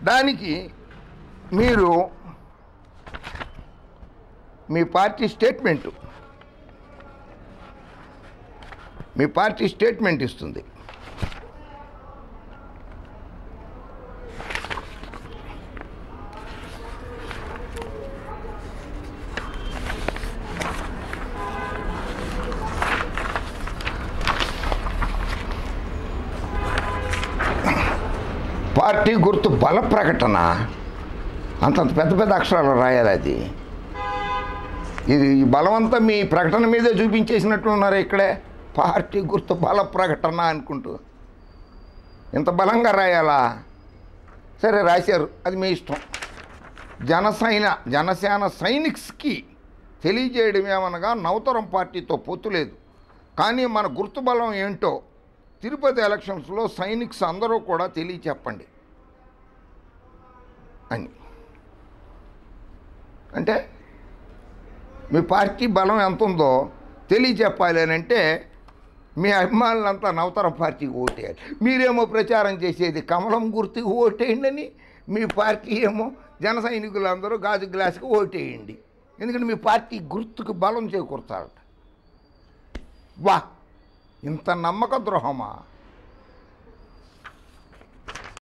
దానికి మీరు మీ పార్టీ స్టేట్మెంటు మీ పార్టీ స్టేట్మెంట్ ఇస్తుంది పార్టీ గుర్తు బల ప్రకటన అంతంత పెద్ద పెద్ద అక్షరాలు రాయాలి అది ఇది ఈ బలవంతా మీ ప్రకటన మీదే చూపించేసినట్లు ఉన్నారు ఇక్కడే పార్టీ గుర్తు బల ప్రకటన అనుకుంటూ ఇంత బలంగా రాయాలా సరే రాశారు అది మీ ఇష్టం జనసైన జనసేన సైనిక్స్కి తెలియజేయడం ఏమనగా నవతరం పార్టీతో పొత్తు లేదు కానీ మన గుర్తు బలం ఏంటో తిరుపతి ఎలక్షన్స్లో సైనిక్స్ అందరూ కూడా తెలియచెప్పండి అని అంటే మీ పార్టీ బలం ఎంత ఉందో తెలియచెప్పాలి అని అంటే మీ అభిమానులంతా నవతరం పార్టీకి ఓటేయాలి మీరేమో ప్రచారం చేసేది కమలం గుర్తుకు ఓటేయండి అని మీ పార్టీ ఏమో జన సైనికులందరూ గాజు గ్లాసుకి ఓటేయండి ఎందుకంటే మీ పార్టీ గుర్తుకు బలం చేకూర్చాలట వా ఇంత నమ్మక ద్రోహమా